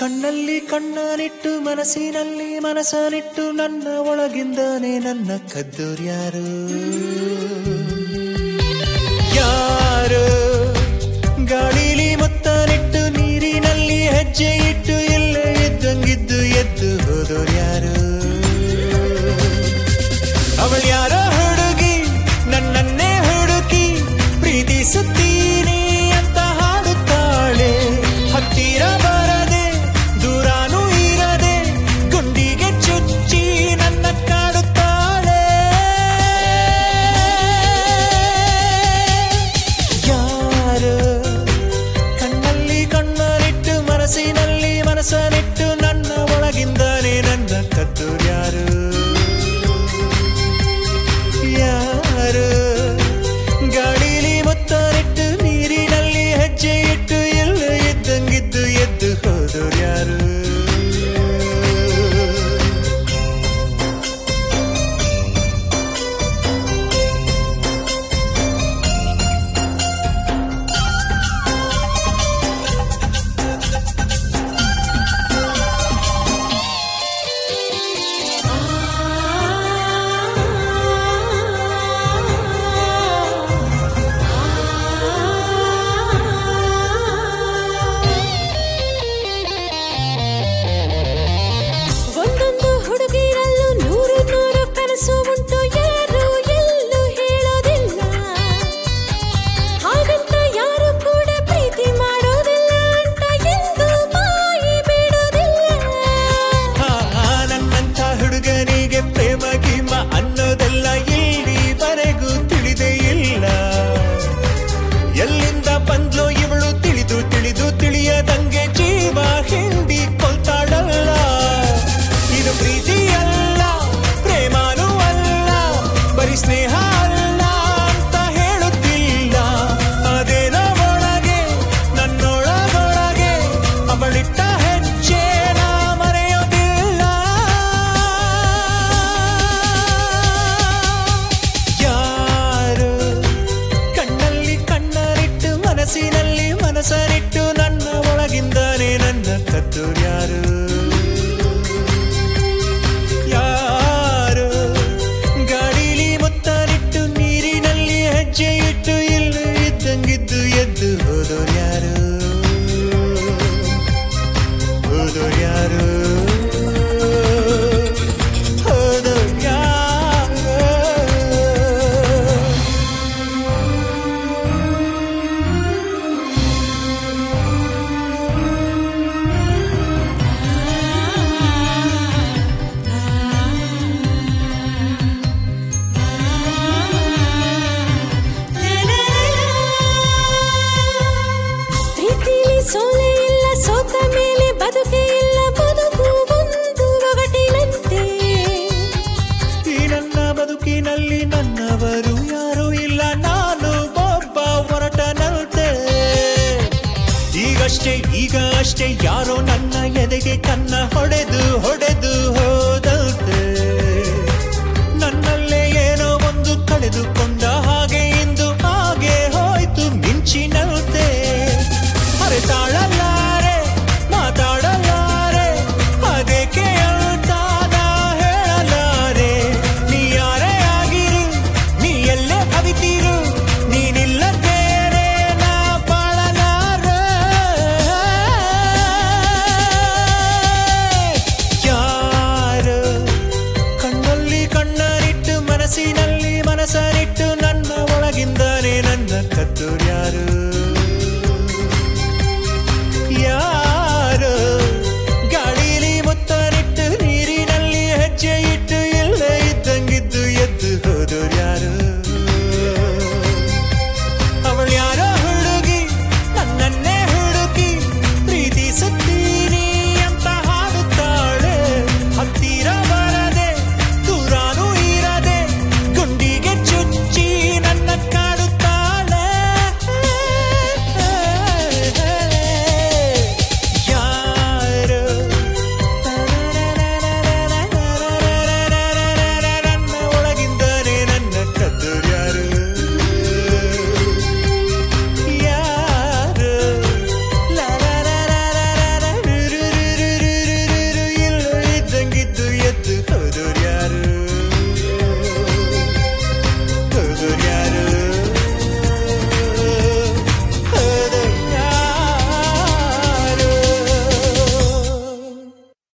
ಕಣ್ಣಲ್ಲಿ ಕಣ್ಣನಿಟ್ಟು ಮನಸ್ಸಿನಲ್ಲಿ ಮನಸ್ಸನಿಟ್ಟು ನನ್ನ ಒಳಗಿಂದಾನೆ ನನ್ನ ಕದ್ದೋರ್ಯಾರು ಯಾರು ಗಾಳಿಲಿ ಮುತ್ತನಿಟ್ಟು ನೀರಿನಲ್ಲಿ ಹೆಜ್ಜೆ ಇಟ್ಟು ಎಲ್ಲ ಇದ್ದಂಗಿದ್ದು ಎದ್ದು ಹೋದೋರ್ಯಾರು ಅವಳು ಯಾರೋ ಹುಡುಗಿ ನನ್ನನ್ನೇ ಹುಡುಕಿ ಪ್ರೀತಿಸುತ್ತೀನಿ ಅಂತ ಹಾಡುತ್ತಾಳೆ ಹತ್ತಿರ ಬರದೆ ದೂರಾನು ಇರದೆ ಗುಂಡಿಗೆ ಚುಚ್ಚಿ ನನ್ನ ಕಾಡುತ್ತಾಳೆ ಯಾರು ಕಣ್ಣಲ್ಲಿ ಕಣ್ಣನಿಟ್ಟು ಮನಸ್ಸಿನಲ್ಲಿ ಮನಸ್ಸನಿಟ್ಟು ನನ್ನ ಒಳಗಿಂದಾನೆ ನನ್ನ ಕದ್ದು ಯಾರು ಯಾರು ಗಾಳಿಲಿ ಮುತ್ತನಿಟ್ಟು ನೀರಿನಲ್ಲಿ ಹೆಜ್ಜೆ ಇಟ್ಟು ಎಲ್ಲ ಇದ್ದಂಗಿದ್ದು ಎದ್ದು ಹೋದೋರು ಯಾರು ಒಂದೊಂದು ಹುಡುಗಿರಲ್ಲೂ ನೂರು ನೂರು ಕನಸು ಉಂಟು ಯಾರು ಎಲ್ಲೂ ಹೇಳೋದಿಲ್ಲ ಹಾಗಂತ ಯಾರು ಕೂಡ ಪ್ರೀತಿ ಮಾಡೋದಿಲ್ಲ ಅಂತ ಎಂದು ಬಾಯಿ ಬಿಡೋದಿಲ್ಲ ಆ, ನನ್ನಂಥ ಹುಡುಗನಿಗೆ ಪ್ರೇಮ ಗಿಮ ಅನ್ನೋದೆಲ್ಲ ಇಲ್ಲಿವರೆಗೂ ತಿಳಿದೇ ಇಲ್ಲ ಎಲ್ಲಿಂದ ಬಂದ್ಲೋ ಇವಳು ತಿಳಿದು ತಿಳಿದು ತಿಳಿಯದಂಗೆ ಜೀವ ಹಿಂಡಿ ಕೊಲ್ತಾಳಲ್ಲ ಇದು ಪ್ರೀತಿ ಅಲ್ಲ ಪ್ರೇಮಾನೂ ಅಲ್ಲ ಬರೀ ಸ್ನೇಹ ಅಲ್ಲ ಅಂತ ಹೇಳುತ್ತಿಲ್ಲ ಅದೇನೋ ಒಳಗೆ ನನ್ನೊಳಗೊಳಗೆ ಅವಳಿಟ್ಟ ಹೆಜ್ಜೆ ನಾ ಮರೆಯೋದಿಲ್ಲ ಯಾರು ಕಣ್ಣಲ್ಲಿ ಕಣ್ಣರಿಟ್ಟು ಮನಸ್ಸಿನಲ್ಲಿ ಮನಸ್ಸರಿಟ್ಟು ನನ್ನ ಒಳಗಿಂದಾನೆ ನನ್ನ ಕದ್ದು ಯಾರು ಯಾರು ಗಾಡಿಲಿ ಮುತ್ತನಿಟ್ಟು ನೀರಿನಲ್ಲಿ ಹೆಜ್ಜೆ ಇಟ್ಟು ಇಲ್ಲ ಇದ್ದಂಗಿದ್ದು ಎದ್ದು ಹೋದೋರು ಯಾರು ಹೋದೋರು ಯಾರು ಹೋದೋರು ಯಾರು ಪ್ರೀತಿಲಿ ಸೋಲೆ ಇಲ್ಲ ಸೋತ ಮೇಲೆ ಬದುಕೆ ಇಲ್ಲ ಬದುಕು ಒಂದು ಒಗಟಿನಂತೆ ಈ ನನ್ನ ಬದುಕಿನಲ್ಲಿ ನನ್ನವರು ಯಾರು ಇಲ್ಲ ನಾನು ಒಬ್ಬ ಹೊರಟನಂತೆ ಈಗಷ್ಟೇ ಈಗ ಅಷ್ಟೇ ಯಾರೋ ನನ್ನ ಎದೆಗೆ ಕನ್ನ ಹೊಡೆದು ಹೊಡೆದು ಹೋದಂತೆ ನನ್ನಲ್ಲೇ ಏನೋ ಒಂದು ಕಳೆದು